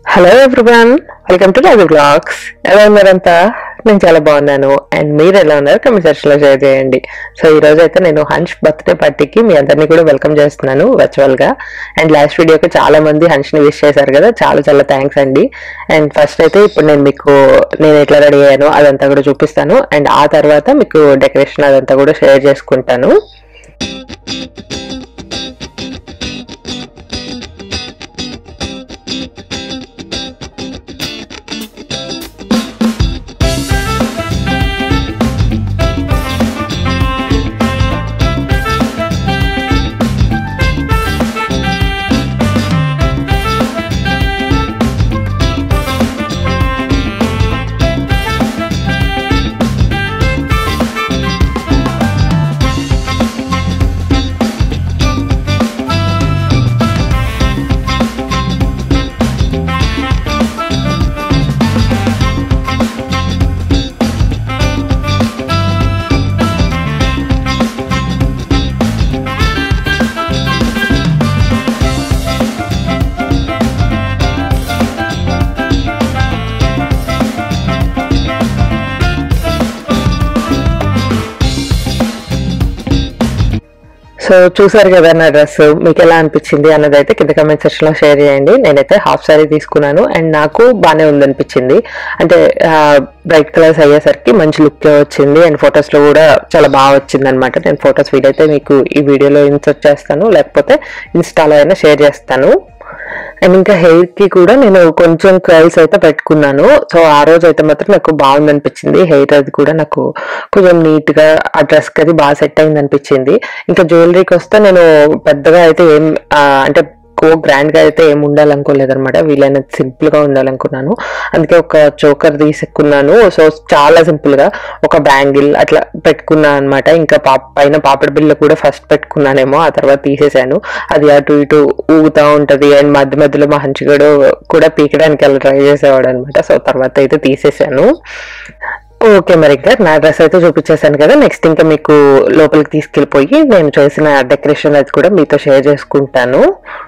hello everyone welcome to love blogs ఎలా ఉన్నారంతా నేను చాలా బాగున్నాను అండ్ మీరు ఎలా ఉన్నారు కమెంట్ సెక్షన్ లో షేర్ చేయండి సో ఈ రోజు అయితే నేను హన్ష్ బర్త్డే పార్టీకి మీ అందరినీ కూడా వెల్కమ్ చేస్తున్నాను వర్చువల్ గా అండ్ లాస్ట్ వీడియోకి చాలా మంది హన్ష్ ని విష్ చేశారు కదా చాలా చాలా థ్యాంక్స్ అండి అండ్ ఫస్ట్ అయితే ఇప్పుడు నేను మీకు నేను ఎట్లా రెడీ అయ్యానో అదంతా కూడా చూపిస్తాను అండ్ ఆ తర్వాత మీకు డెకరేషన్ అదంతా కూడా షేర్ చేసుకుంటాను సో చూసారు కదా నా డ్రెస్ మీకు ఎలా అనిపించింది అన్నది అయితే కింద కమెంట్ సెక్షన్ లో షేర్ చేయండి నేనైతే హాఫ్ సారీ తీసుకున్నాను అండ్ నాకు బాగానే ఉందనిపించింది అంటే బ్రైట్ కలర్స్ అయ్యేసరికి మంచి లుక్ వచ్చింది అండ్ ఫొటోస్ లో కూడా చాలా బాగా వచ్చింది అనమాట నేను ఫొటోస్ వీడైతే మీకు ఈ వీడియోలో ఇన్సర్ట్ చేస్తాను లేకపోతే ఇన్స్టాలో అయినా షేర్ చేస్తాను అండ్ ఇంకా హెయిర్ కి కూడా నేను కొంచెం కర్ల్స్ అయితే పెట్టుకున్నాను సో ఆ రోజు అయితే మాత్రం నాకు బాగుంది అనిపించింది హెయిర్ అది కూడా నాకు కొంచెం నీట్ గా ఆ డ్రెస్ కి అది బాగా సెట్ అయింది అనిపించింది ఇంకా జ్యువెలరీకి వస్తే నేను పెద్దగా అయితే ఏం ఆ, అంటే ఎక్కువ గ్రాండ్ గా అయితే ఏం ఉండాలనుకోలేదు అనమాట వీలైనంత సింపుల్ గా ఉండాలనుకున్నాను అందుకే ఒక చోకర్ తీసుకున్నాను సో చాలా సింపుల్ గా ఒక బ్యాంగిల్ అట్లా పెట్టుకున్నాను అనమాట ఇంకా పాప పైన పాపడి బిల్ల కూడా ఫస్ట్ పెట్టుకున్నానేమో ఆ తర్వాత తీసేసాను అది అటు ఇటు ఊగుతా ఉంటది అండ్ మధ్య మధ్యలో మా హంచిగడు కూడా పీకడానికి అలా ట్రై చేసేవాడు అనమాట సో తర్వాత అయితే తీసేసాను ఓకే మరి ఇంకా నా డ్రెస్ అయితే చూపించేసాను కదా నెక్స్ట్ ఇంకా మీకు లోపలికి తీసుకెళ్ళిపోయి నేను చేసిన డెకరేషన్ అది కూడా మీతో షేర్ చేసుకుంటాను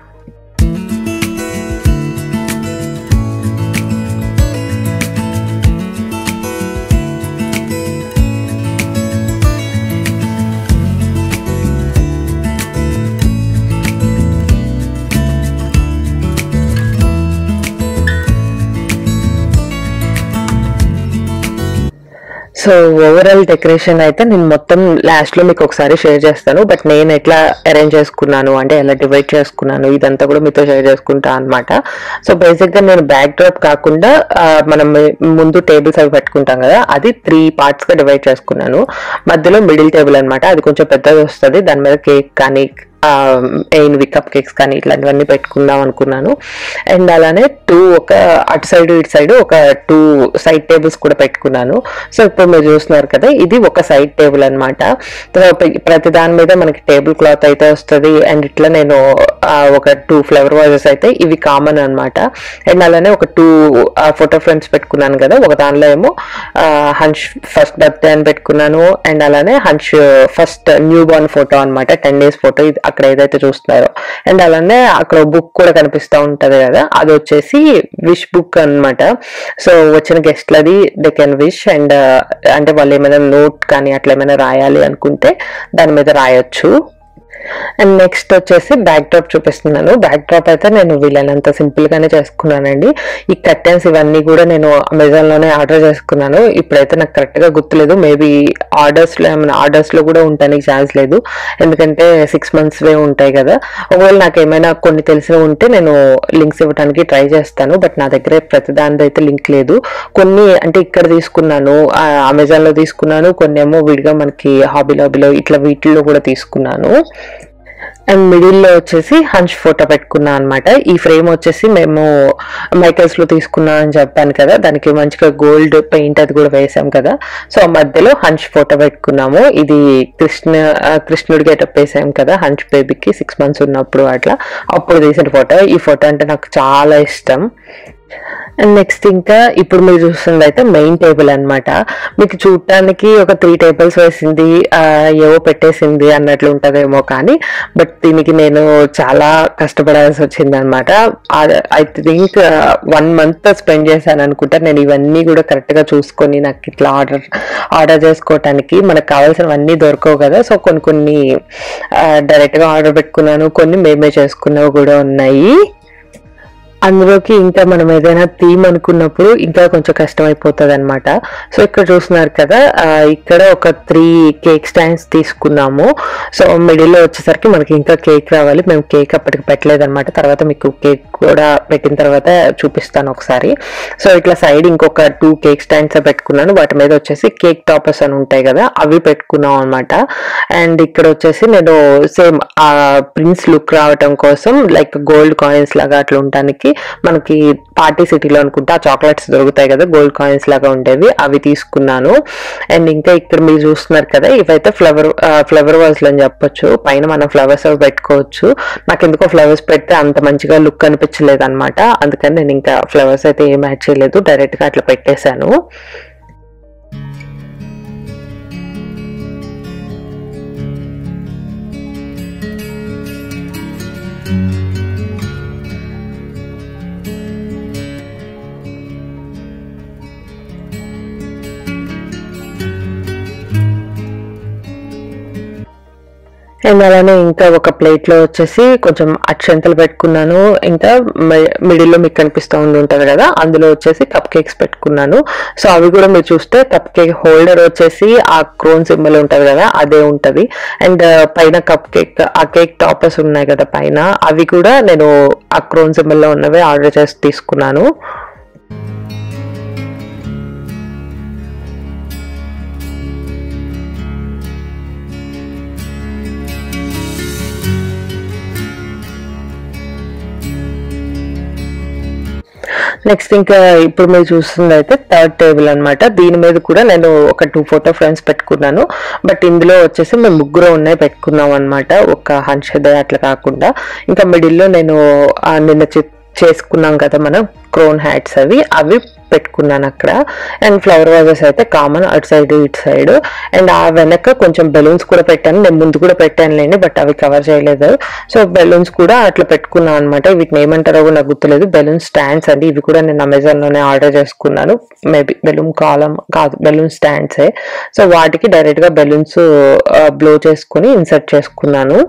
సో ఓవరాల్ డెకరేషన్ అయితే నేను మొత్తం లాస్ట్ లో మీకు ఒకసారి షేర్ చేస్తాను బట్ నేను ఎట్లా అరేంజ్ చేసుకున్నాను అంటే ఎలా డివైడ్ చేసుకున్నాను ఇదంతా కూడా మీతో షేర్ చేసుకుంటా అనమాట సో బేసిక్ గా నేను బ్యాక్ డ్రాప్ కాకుండా ఆ, మనం ముందు టేబుల్స్ అవి పెట్టుకుంటాం కదా అది త్రీ పార్ట్స్ గా డివైడ్ చేసుకున్నాను మధ్యలో మిడిల్ టేబుల్ అన్నమాట అది కొంచెం పెద్దది వస్తుంది దాని మీద కేక్ కానీ మెయిన్ కప్ కేక్స్ కానీ ఇట్లాంటివన్నీ పెట్టుకుందాం అనుకున్నాను అండ్ అలానే టూ ఒక అటు సైడ్ ఇటు సైడ్ ఒక టూ సైడ్ టేబుల్స్ కూడా పెట్టుకున్నాను సో ఇప్పుడు మీరు చూస్తున్నారు కదా ఇది ఒక సైడ్ టేబుల్ అనమాట ప్రతి దాని మీద మనకి టేబుల్ క్లాత్ అయితే వస్తుంది అండ్ ఇట్లా నేను ఆ, ఒక టూ ఫ్లవర్ వాజెస్ అయితే ఇవి కామన్ అన్నమాట అండ్ అలానే ఒక టూ ఫోటో ఫ్రేమ్స్ పెట్టుకున్నాను కదా ఒక దానిలో ఏమో ఆ, హన్ష్ ఫస్ట్ బర్త్డే అని పెట్టుకున్నాను అండ్ అలానే Hansh first newborn photo అన్నమాట టెన్ డేస్ ఫోటో ఇది అక్కడ ఏదైతే చూస్తున్నారో అండ్ అలానే అక్కడ బుక్ కూడా కనిపిస్తూ ఉంటది కదా అది వచ్చేసి విష్ బుక్ అన్నమాట సో వచ్చిన గెస్ట్లది దే కెన్ విష్ అండ్ అంటే వాళ్ళు ఏమైనా నోట్ కానీ అట్లా ఏమైనా రాయాలి అనుకుంటే దాని మీద రాయొచ్చు అండ్ నెక్స్ట్ వచ్చేసి బ్యాక్ డ్రాప్ చూపిస్తున్నాను బ్యాక్ డ్రాప్ అయితే నేను వీలైనంత సింపుల్ గానే చేసుకున్నానండి ఈ కర్టెన్స్ ఇవన్నీ కూడా నేను అమెజాన్ లోనే ఆర్డర్ చేసుకున్నాను ఇప్పుడైతే నాకు కరెక్ట్ గా గుర్తులేదు మేబీ ఆర్డర్స్ లో ఏమైనా ఆర్డర్స్ లో కూడా ఉండడానికి ఛాన్స్ లేదు ఎందుకంటే సిక్స్ మంత్స్ వే ఉంటాయి కదా ఒకవేళ నాకు ఏమైనా కొన్ని తెలిసి ఉంటే నేను లింక్స్ ఇవ్వడానికి ట్రై చేస్తాను బట్ నా దగ్గర ప్రతి దానిది అయితే లింక్ లేదు కొన్ని అంటే ఇక్కడ తీసుకున్నాను అమెజాన్ లో తీసుకున్నాను కొన్ని ఏమో విడిగా మనకి హాబీ లాబీలో ఇట్లా వీటిల్లో కూడా తీసుకున్నాను అండ్ మిడిల్ లో వచ్చేసి హంచ్ ఫోటో పెట్టుకున్నా అనమాట ఈ ఫ్రేమ్ వచ్చేసి మేము మైకల్స్ లో తీసుకున్నా అని చెప్పాను కదా దానికి మంచిగా గోల్డ్ పెయింట్ అది కూడా వేసాం కదా సో ఆ మధ్యలో హంచ్ ఫోటో పెట్టుకున్నాము ఇది కృష్ణ ఆ, కృష్ణుడి గెటప్ వేసాం కదా హంచ్ బేబీకి సిక్స్ మంత్స్ ఉన్నప్పుడు అట్లా అప్పుడు తీసిన ఫోటో ఈ ఫోటో అంటే నాకు చాలా ఇష్టం అండ్ నెక్స్ట్ ఇంకా ఇప్పుడు మీరు చూస్తుంది అయితే మెయిన్ టేబుల్ అన్నమాట మీకు చూడటానికి ఒక త్రీ టేబుల్స్ వేసింది ఆ, ఏవో పెట్టేసింది అన్నట్లు ఉంటదేమో కానీ బట్ దీనికి నేను చాలా కష్టపడాల్సి వచ్చింది అనమాట I think one month spend చేశాను అనుకుంటా నేను ఇవన్నీ కూడా కరెక్ట్ గా చూసుకొని నాకు ఇట్లా ఆర్డర్ ఆర్డర్ చేసుకోవటానికి మనకు కావాల్సినవన్నీ దొరకవు కదా సో కొన్ని కొన్ని డైరెక్ట్ గా ఆర్డర్ పెట్టుకున్నాను కొన్ని మేమే చేసుకున్నవి కూడా ఉన్నాయి అందులోకి ఇంకా మనం ఏదైనా థీమ్ అనుకున్నప్పుడు ఇంకా కొంచెం కష్టం అయిపోతుంది అనమాట సో ఇక్కడ చూస్తున్నారు కదా ఆ, ఇక్కడ ఒక త్రీ కేక్ స్టాండ్స్ తీసుకున్నాము సో మిడిల్లో వచ్చేసరికి మనకి ఇంకా కేక్ రావాలి మేము కేక్ అప్పటికి పెట్టలేదు అనమాట తర్వాత మీకు కేక్ కూడా పెట్టిన తర్వాత చూపిస్తాను ఒకసారి సో ఇట్లా సైడ్ ఇంకొక టూ కేక్ స్టాండ్స్ పెట్టుకున్నాను వాటి మీద వచ్చేసి కేక్ టాపర్స్ అని ఉంటాయి కదా అవి పెట్టుకున్నాం అనమాట అండ్ ఇక్కడ వచ్చేసి నేను సేమ్ ఆ ప్రిన్స్ లుక్ రావటం కోసం లైక్ గోల్డ్ కాయిన్స్ లాగా అట్లా ఉండటానికి మనకి పార్టీ సిటీలో అనుకుంటా చాక్లెట్స్ దొరుకుతాయి కదా గోల్డ్ కాయిన్స్ లాగా ఉండేవి అవి తీసుకున్నాను అండ్ ఇంకా ఇక్కడ మీరు చూస్తున్నారు కదా ఇవైతే ఫ్లవర్ ఫ్లవర్ వాజ్ అని చెప్పొచ్చు పైన మనం ఫ్లవర్స్ అవి పెట్టుకోవచ్చు నాకు ఎందుకో ఫ్లవర్స్ పెడితే అంత మంచిగా లుక్ అనిపించలేదు అనమాట అందుకని నేను ఇంకా ఫ్లవర్స్ అయితే ఏం యాడ్ చేయలేదు డైరెక్ట్ గా అట్లా పెట్టేశాను అండ్ అలానే ఇంకా ఒక ప్లేట్ లో వచ్చేసి కొంచెం అక్షంతలు పెట్టుకున్నాను ఇంకా మిడిల్ లో మీకు కనిపిస్తూ ఉండి ఉంటది కదా అందులో వచ్చేసి కప్ కేక్స్ పెట్టుకున్నాను సో అవి కూడా మీరు చూస్తే కప్ కేక్ హోల్డర్ వచ్చేసి ఆ క్రోన్ సింబల్ ఉంటది కదా అదే ఉంటది అండ్ పైన కప్ కేక్ ఆ కేక్ టాపర్స్ ఉన్నాయి కదా పైన అవి కూడా నేను ఆ క్రోన్ సింబల్ లో ఉన్నవే ఆర్డర్ చేసి తీసుకున్నాను నెక్స్ట్ ఇంకా ఇప్పుడు మీరు చూస్తుంది అయితే థర్డ్ టేబుల్ అన్నమాట దీని మీద కూడా నేను ఒక టూ ఫోటో ఫ్రేమ్స్ పెట్టుకున్నాను బట్ ఇందులో వచ్చేసి మేము ముగ్గురు ఉన్నాయి పెట్టుకున్నాం అన్నమాట ఒక హన్షదయ్ అట్లా కాకుండా ఇంకా మిడిల్లో నేను ఆ నిన్న చి- చేసుకున్నాం కదా మనం క్రోన్ హ్యాట్స్ అవి అవి పెట్టుకున్నాను అక్కడ అండ్ ఫ్లవర్ వాజెస్ అయితే కామన్ అటు సైడ్ ఇటు సైడ్ అండ్ ఆ వెనక కొంచెం బెలూన్స్ కూడా పెట్టాను నేను ముందు కూడా పెట్టాను లేండి బట్ అవి కవర్ చేయలేదు సో బెలూన్స్ కూడా అట్లా పెట్టుకున్నాను అనమాట వీటిని ఏమంటారో కూడా నాకు గుర్తులేదు బెలూన్ స్టాండ్స్ అండి ఇవి కూడా నేను అమెజాన్ లోనే ఆర్డర్ చేసుకున్నాను మేబీ బెలూన్ కాలం కాదు బెలూన్ స్టాండ్సే సో వాటికి డైరెక్ట్ గా బెలూన్స్ బ్లో చేసుకుని ఇన్సర్ట్ చేసుకున్నాను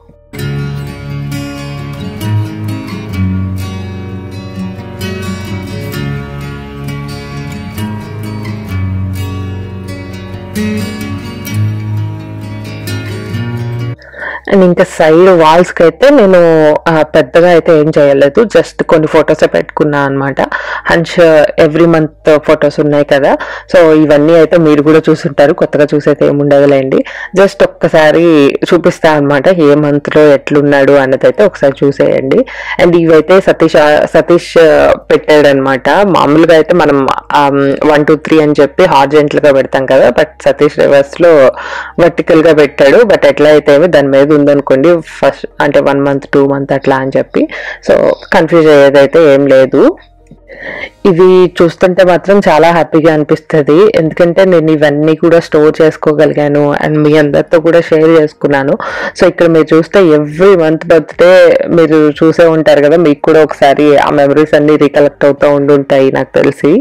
అండ్ ఇంకా సైడ్ వాల్స్ కి అయితే నేను ఆ, పెద్దగా అయితే ఏం చేయలేదు జస్ట్ కొన్ని ఫొటోస్ పెట్టుకున్నా అనమాట హన్స్ ఎవ్రీ మంత్ ఫొటోస్ ఉన్నాయి కదా సో ఇవన్నీ అయితే మీరు కూడా చూసుంటారు కొత్తగా చూసైతే ఏముండదులేండి జస్ట్ ఒక్కసారి చూపిస్తా అనమాట ఏ మంత్ లో ఎట్లున్నాడు అన్నది అయితే ఒకసారి చూసేయండి అండ్ ఇవైతే సతీష్ ఆ- సతీష్ పెట్టాడు అనమాట మామూలుగా అయితే మనం వన్ టూ త్రీ అని చెప్పి హార్జెంటల్ గా పెడతాం కదా బట్ సతీష్ రివర్స్ లో వర్టికల్ గా పెట్టాడు బట్ ఎట్లా అయితే ఏమి దాని మీద ఉందనుకోండి ఫస్ట్ అంటే వన్ మంత్ టూ మంత్ అట్లా అని చెప్పి సో కన్ఫ్యూజ్ అయ్యేదైతే ఏం లేదు ఇవి చూస్తుంటే మాత్రం చాలా హ్యాపీగా అనిపిస్తుంది ఎందుకంటే నేను ఇవన్నీ కూడా స్టోర్ చేసుకోగలిగాను అండ్ మీ అందరితో కూడా షేర్ చేసుకున్నాను సో ఇక్కడ మీరు చూస్తే ఎవ్రీ మంత్ బర్త్డే మీరు చూసే ఉంటారు కదా మీకు కూడా ఒకసారి ఆ మెమరీస్ అన్ని రికలెక్ట్ అవుతూ ఉండుంటాయి నాకు తెలిసి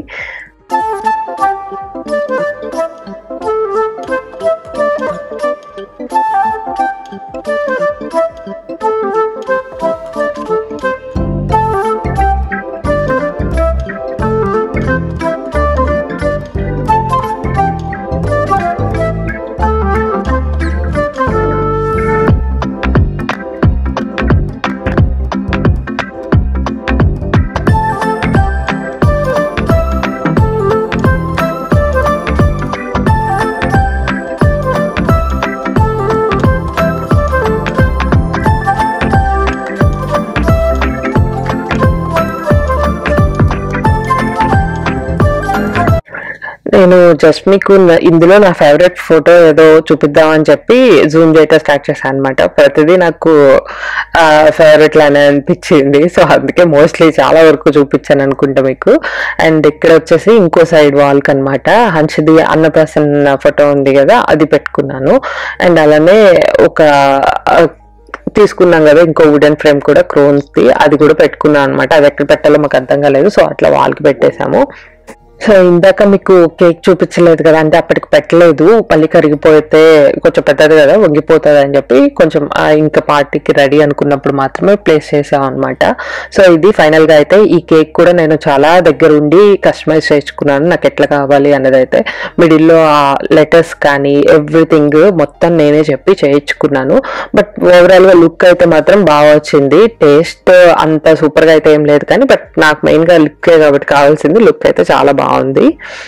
నేను జస్ట్ మీకు న- ఇందులో నా ఫేవరెట్ ఫోటో ఏదో చూపిద్దామని చెప్పి జూమ్ చేయటం స్టార్ట్ చేశాను అనమాట ప్రతిదీ నాకు ఫేవరెట్ లానే అనిపించింది సో అందుకే మోస్ట్లీ చాలా వరకు చూపించాను అనుకుంటా మీకు అండ్ ఇక్కడ వచ్చేసి ఇంకో సైడ్ వాల్ కనమాట హంచది అన్నప్రాసన్న ఫోటో ఉంది కదా అది పెట్టుకున్నాను అండ్ అలానే ఒక ఆ, తీసుకున్నాం కదా ఇంకో వుడెన్ ఫ్రేమ్ కూడా క్రోన్స్ ది అది కూడా పెట్టుకున్నాం అనమాట అది ఎక్కడ పెట్టాలో మాకు అర్థం కాలేదు సో అట్లా వాల్కి పెట్టేశాము సో ఇందాక మీకు కేక్ చూపించలేదు కదా అంటే అప్పటికి పెట్టలేదు పల్లి కరిగిపోతే కొంచెం పెద్దది కదా వంగిపోతుంది అని చెప్పి కొంచెం ఆ ఇంకా పార్టీకి రెడీ అనుకున్నప్పుడు మాత్రమే ప్లేస్ చేసాం అనమాట సో ఇది ఫైనల్ గా అయితే ఈ కేక్ కూడా నేను చాలా దగ్గర ఉండి కస్టమైజ్ చేసుకున్నాను నాకు ఎట్లా కావాలి అన్నది అయితే మిడిల్లో ఆ లెటర్స్ కానీ ఎవ్రీథింగ్ మొత్తం నేనే చెప్పి చేయించుకున్నాను బట్ ఓవరాల్ గా లుక్ అయితే మాత్రం బాగా వచ్చింది టేస్ట్ అంత సూపర్ గా అయితే ఏం లేదు కానీ బట్ నాకు మెయిన్ గా లుక్ కాబట్టి కావాల్సింది లుక్ అయితే చాలా బాగుంది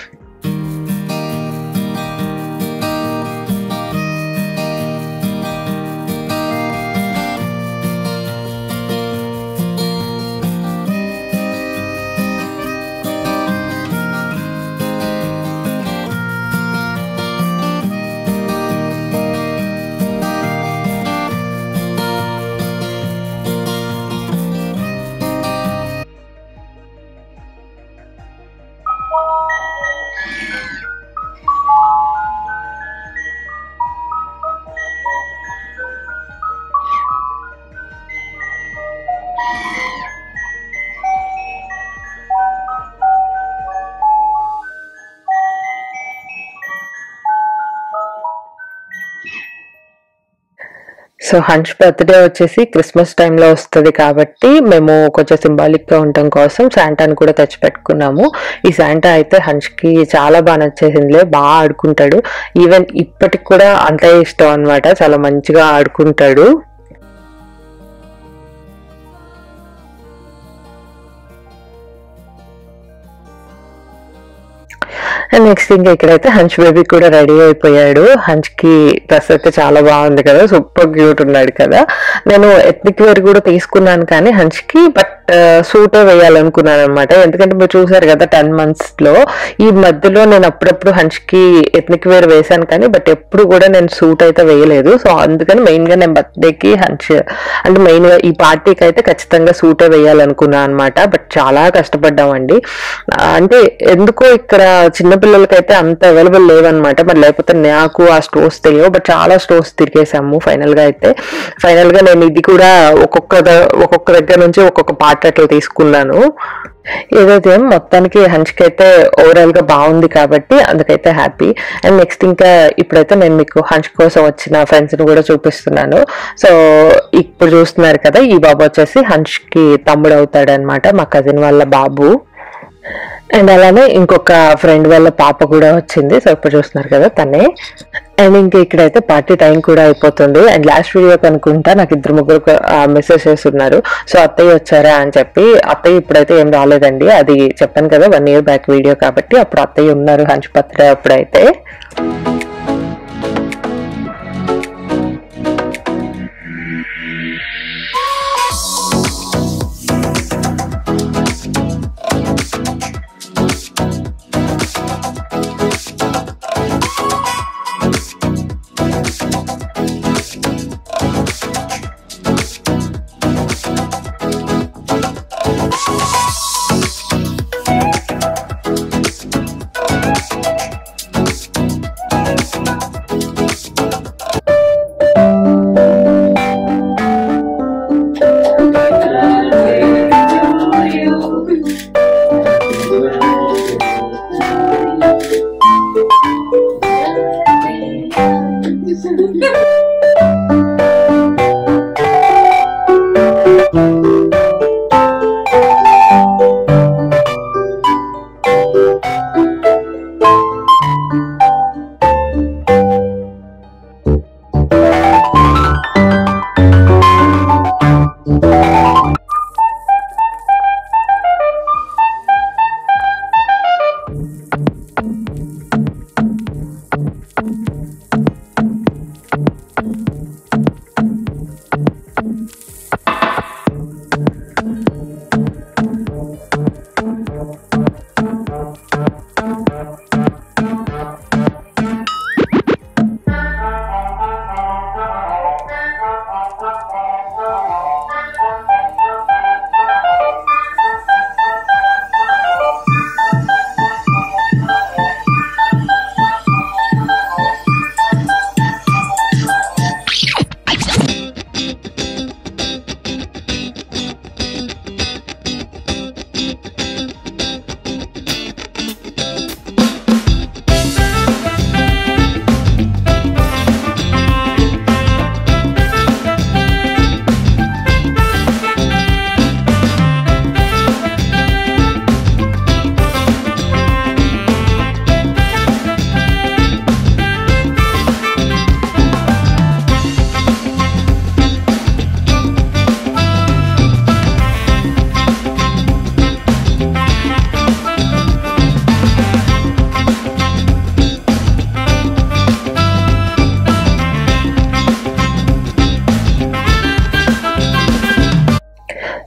సో హంచ్ బర్త్డే వచ్చేసి క్రిస్మస్ టైంలో వస్తుంది కాబట్టి మేము కొంచెం సింబాలిక్ గా ఉండటం కోసం శాంటాని కూడా తెచ్చి పెట్టుకున్నాము ఈ శాంటా అయితే హంచ్ కి చాలా బాగా నచ్చేసిందిలే బాగా ఆడుకుంటాడు ఈవెన్ ఇప్పటికి కూడా అంతే ఇష్టం అన్నమాట చాలా మంచిగా ఆడుకుంటాడు అండ్ నెక్స్ట్ ఇంకా ఇక్కడైతే హంచ్ బేబీ కూడా రెడీ అయిపోయాడు హంచ్ కి డ్రెస్ అయితే చాలా బాగుంది కదా సూపర్ క్యూట్ ఉన్నాడు కదా నేను ఎత్నిక్ వేర్ కూడా తీసుకున్నాను కానీ హంచ్ కి బట్ సూటే వేయాలనుకున్నాను అనమాట ఎందుకంటే మీరు చూసారు కదా టెన్ మంత్స్ లో ఈ మధ్యలో నేను అప్పుడప్పుడు హంచ్ కి ఎత్నిక్ వేర్ వేశాను కానీ బట్ ఎప్పుడు కూడా నేను సూట్ అయితే వేయలేదు సో అందుకని మెయిన్ గా నేను బర్త్డే కి హంచ్ అంటే మెయిన్ గా ఈ పార్టీకి అయితే ఖచ్చితంగా సూటే వేయాలనుకున్నాను అనమాట బట్ చాలా కష్టపడ్డామండి ఆ, అంటే ఎందుకో ఇక్కడ చిన్నపిల్లలకైతే అంత అవైలబుల్ లేవన్నమాట మరి లేకపోతే నాకు ఆ స్టోర్స్ తెలియవు బట్ చాలా స్టోర్స్ తిరిగేసాము ఫైనల్ గా అయితే ఫైనల్ గా నేను ఇది కూడా ఒక్కొక్క ద- ఒక్కొక్క దగ్గర నుంచి ఒక్కొక్క పార్ట్ అట్లా తీసుకున్నాను ఏదైతే మొత్తానికి హంచ్కి అయితే ఓవరాల్ గా బాగుంది కాబట్టి అందుకైతే హ్యాపీ అండ్ నెక్స్ట్ ఇంకా ఇప్పుడైతే నేను మీకు హంచ్ కోసం వచ్చిన ఫ్రెండ్స్ ని కూడా చూపిస్తున్నాను సో ఇప్పుడు చూస్తున్నారు కదా ఈ బాబు వచ్చేసి హంచ్ కి తమ్ముడు అవుతాడు అనమాట మా కజిన్ వాళ్ళ బాబు అండ్ అలానే ఇంకొక ఫ్రెండ్ వాళ్ళ పాప కూడా వచ్చింది సో ఇప్పుడు చూస్తున్నారు కదా తనే అండ్ ఇంకా ఇక్కడైతే పార్టీ టైం కూడా అయిపోతుంది అండ్ లాస్ట్ వీడియో కనుకుంటా నాకు ఇద్దరు ముగ్గురు మెసేజ్ చేస్తున్నారు సో అత్తయ్య వచ్చారా అని చెప్పి అత్తయ్య ఇప్పుడైతే ఏం రాలేదండి అది చెప్పాను కదా వన్ ఇయర్ బ్యాక్ వీడియో కాబట్టి అప్పుడు అత్తయ్య ఉన్నారు హంచ్ బర్త్డే అప్పుడైతే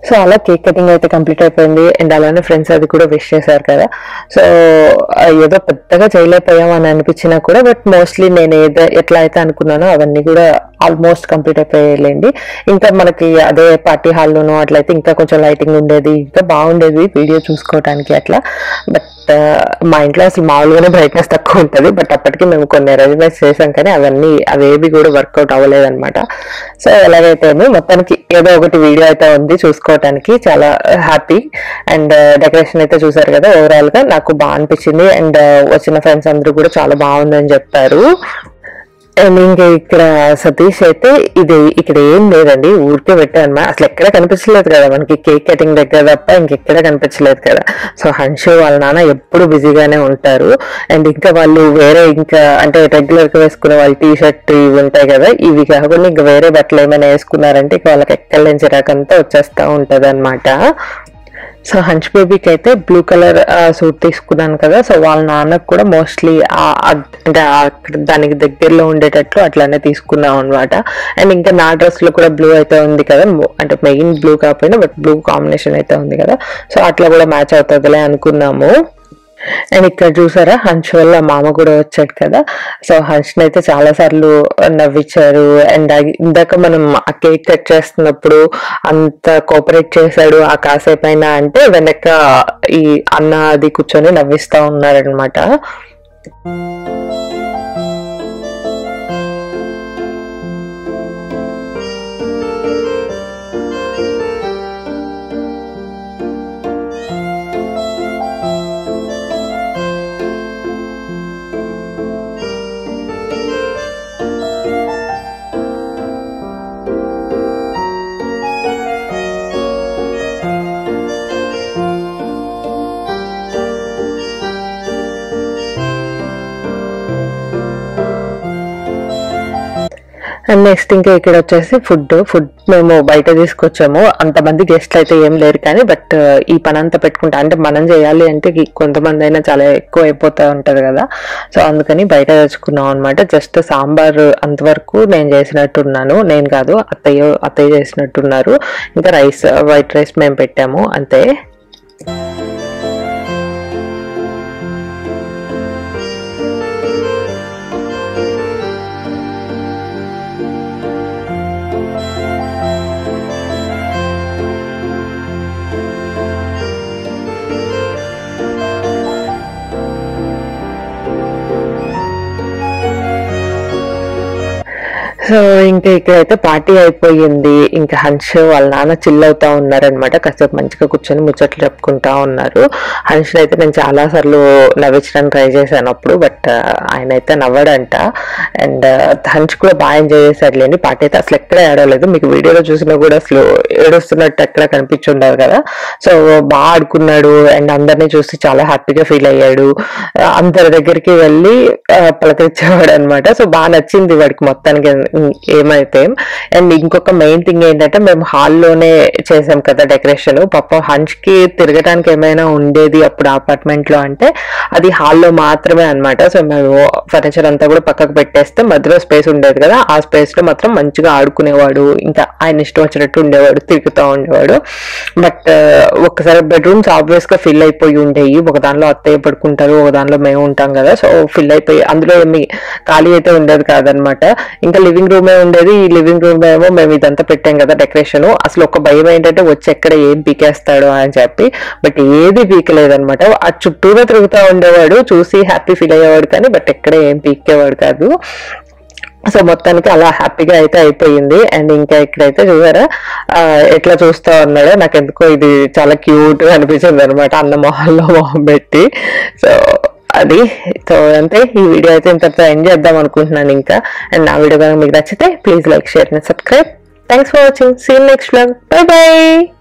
సో అలా కేక్ కటింగ్ అయితే కంప్లీట్ అయిపోయింది అండ్ అలానే ఫ్రెండ్స్ అది కూడా విష్ చేశారు కదా సో ఏదో పెద్దగా చేయలేకపోయాం అని అనిపించినా కూడా బట్ మోస్ట్లీ నేను ఏదో ఎట్లా అయితే అనుకున్నానో అవన్నీ కూడా ఆల్మోస్ట్ కంప్లీట్ అయిపోయాయండి ఇంకా మనకి అదే పార్టీ హాల్లోనూ అట్లయితే ఇంకా కొంచెం లైటింగ్ ఉండేది ఇంకా బాగుండేది వీడియో చూసుకోవడానికి అట్లా బట్ మా ఇంట్లో అసలు మామూలుగానే బ్రైట్నెస్ తక్కువ ఉంటుంది బట్ అప్పటికి మేము కొన్ని అరేంజ్మెంట్స్ చేసాం కానీ అవన్నీ అవేవి కూడా వర్కౌట్ అవ్వలేదు అనమాట సో ఎలాగైతే ఏమో మొత్తానికి ఏదో ఒకటి వీడియో అయితే ఉంది చూసుకోవటానికి చాలా హ్యాపీ అండ్ డెకరేషన్ అయితే చూసారు కదా ఓవరాల్ గా నాకు బాగా అనిపించింది అండ్ వచ్చిన ఫ్రెండ్స్ అందరూ కూడా చాలా బాగుందని చెప్పారు అండ్ ఇంకా ఇక్కడ సతీష్ అయితే ఇది ఇక్కడ ఏం లేదండి ఊరికే పెట్టాను అసలు ఎక్కడ కనిపించలేదు కదా మనకి కేక్ కటింగ్ దగ్గర తప్ప ఇంకెక్కడ కనిపించలేదు కదా సో హన్షు వాళ్ళ నాన్న ఎప్పుడు బిజీగానే ఉంటారు అండ్ ఇంకా వాళ్ళు వేరే ఇంకా అంటే రెగ్యులర్ గా వేసుకునే వాళ్ళ టీ షర్ట్ ఇవి ఉంటాయి కదా ఇవి కాకుండా ఇంకా వేరే బట్టలు ఏమైనా వేసుకున్నారంటే ఇక వాళ్ళకి ఎక్కడ లేని చిరాకంతా వచ్చేస్తా ఉంటది సో హంచ్ బేబీకి అయితే బ్లూ కలర్ సూట్ తీసుకున్నాను కదా సో వాళ్ళ నాన్నకు కూడా మోస్ట్లీ అంటే అక్కడ దానికి దగ్గరలో ఉండేటట్లు అట్లానే తీసుకున్నాం అనమాట అండ్ ఇంకా నా డ్రెస్ లో కూడా బ్లూ అయితే ఉంది కదా mo- అంటే మెయిన్ బ్లూ కాకపోయినా బట్ బ్లూ కాంబినేషన్ అయితే ఉంది కదా సో అట్లా కూడా మ్యాచ్ అవుతుందిలే అనుకున్నాము అండ్ ఇక్కడ చూసారా హంచ్ వల్ల మామ కూడా వచ్చాడు కదా సో హంచ్ అయితే చాలా సార్లు నవ్వించారు అండ్ ఇందాక మనం ఆ కేక్ కట్ చేస్తున్నప్పుడు అంత కోఆపరేట్ చేశాడు ఆ కాసేపు అయినా అంటే వెనక ఈ అన్న అది కూర్చొని నవ్విస్తా ఉన్నారనమాట అండ్ నెక్స్ట్ ఇంకా ఇక్కడ వచ్చేసి ఫుడ్ ఫుడ్ మేము బయట తీసుకొచ్చాము అంతమంది గెస్ట్లు అయితే ఏం లేరు కానీ బట్ ఈ పని అంతా పెట్టుకుంటా అంటే మనం చేయాలి అంటే ఈ కొంతమంది అయినా చాలా ఎక్కువ అయిపోతూ ఉంటది కదా సో అందుకని బయట తెచ్చుకున్నాం అనమాట జస్ట్ సాంబార్ అంతవరకు నేను చేసినట్టున్నాను నేను కాదు అత్తయ్య అత్తయ్య చేసినట్టున్నారు ఇంకా రైస్ వైట్ రైస్ మేము పెట్టాము అంతే సో ఇంకా ఇక్కడైతే పార్టీ అయిపోయింది ఇంకా హన్ష్ వాళ్ళ నాన్న చిల్ అవుతా ఉన్నారనమాట కాసేపు మంచిగా కూర్చొని ముచ్చట్లు చెప్పుకుంటా ఉన్నారు హన్ష్ అయితే నేను చాలా సార్లు నవ్వించడానికి ట్రై చేశాను అప్పుడు బట్ ఆయన అయితే నవ్వడంట అండ్ హన్ష్ కూడా బాగా ఎంజాయ్ చేశాడులేండి పార్టీ అయితే అసలు ఎక్కడ ఏడవలేదు మీకు వీడియోలో చూసినా కూడా అసలు ఏడుస్తున్నట్టు ఎక్కడ కనిపించుండదు కదా సో బాగా ఆడుకున్నాడు అండ్ అందరినీ చూసి చాలా హ్యాపీగా ఫీల్ అయ్యాడు ఆ, అందరి దగ్గరికి వెళ్ళి ఆ, పలకరించేవాడు అనమాట సో బాగా నచ్చింది వాడికి మొత్తానికి ఏమైతే అండ్ ఇంకొక మెయిన్ థింగ్ ఏంటంటే మేము హాల్లోనే చేసాం కదా డెకరేషన్ పాప హంచ్ కి తిరగడానికి ఏమైనా ఉండేది అప్పుడు అపార్ట్మెంట్ లో అంటే అది హాల్లో మాత్రమే అన్నమాట సో మేము ఫర్నిచర్ అంతా కూడా పక్కకు పెట్టేస్తే మధ్యలో స్పేస్ ఉండేది కదా ఆ స్పేస్ లో మాత్రం మంచిగా ఆడుకునేవాడు ఇంకా ఆయన ఇష్టం వచ్చినట్టు ఉండేవాడు తిరుగుతూ ఉండేవాడు బట్ ఒకసారి బెడ్రూమ్స్ ఆబ్వియస్ గా ఫిల్ అయిపోయి ఉండేవి ఒక దానిలో అత్తయ్య పడుకుంటారు ఒక దానిలో మేము ఉంటాం కదా సో ఫిల్ అయిపోయి అందులో ఏమి ఖాళీ అయితే ఉండేది కాదనమాట ఇంకా లివింగ్ రూమే ఉండేది ఈ లివింగ్ రూమ్ ఏమో మేము ఇదంతా పెట్టాం కదా డెకరేషన్ అసలు ఒక భయం ఏంటంటే వచ్చి ఎక్కడ ఏం పీకేస్తాడు అని చెప్పి బట్ ఏది పీకలేదన్నమాట ఆ చుట్టూరా తిరుగుతూ ఉండేవాడు చూసి హ్యాపీ ఫీల్ అయ్యేవాడు కానీ బట్ ఎక్కడ ఏం పీకేవాడు కాదు సో మొత్తానికి అలా హ్యాపీగా అయితే అయిపోయింది అండ్ ఇంకా ఇక్కడైతే చూసారా ఆ, ఎట్లా చూస్తా ఉన్నాడో నాకు ఎందుకో ఇది చాలా క్యూట్ అనిపించింది అనమాట అన్న మొహంలో మొహం పెట్టి సో అది సో అంతే ఈ వీడియో అయితే ఇంతతో ఎండ్ చేద్దాం అనుకుంటున్నాను ఇంకా అండ్ నా వీడియో కనుక మీకు నచ్చితే please like share and subscribe thanks for watching seen next vlog bye by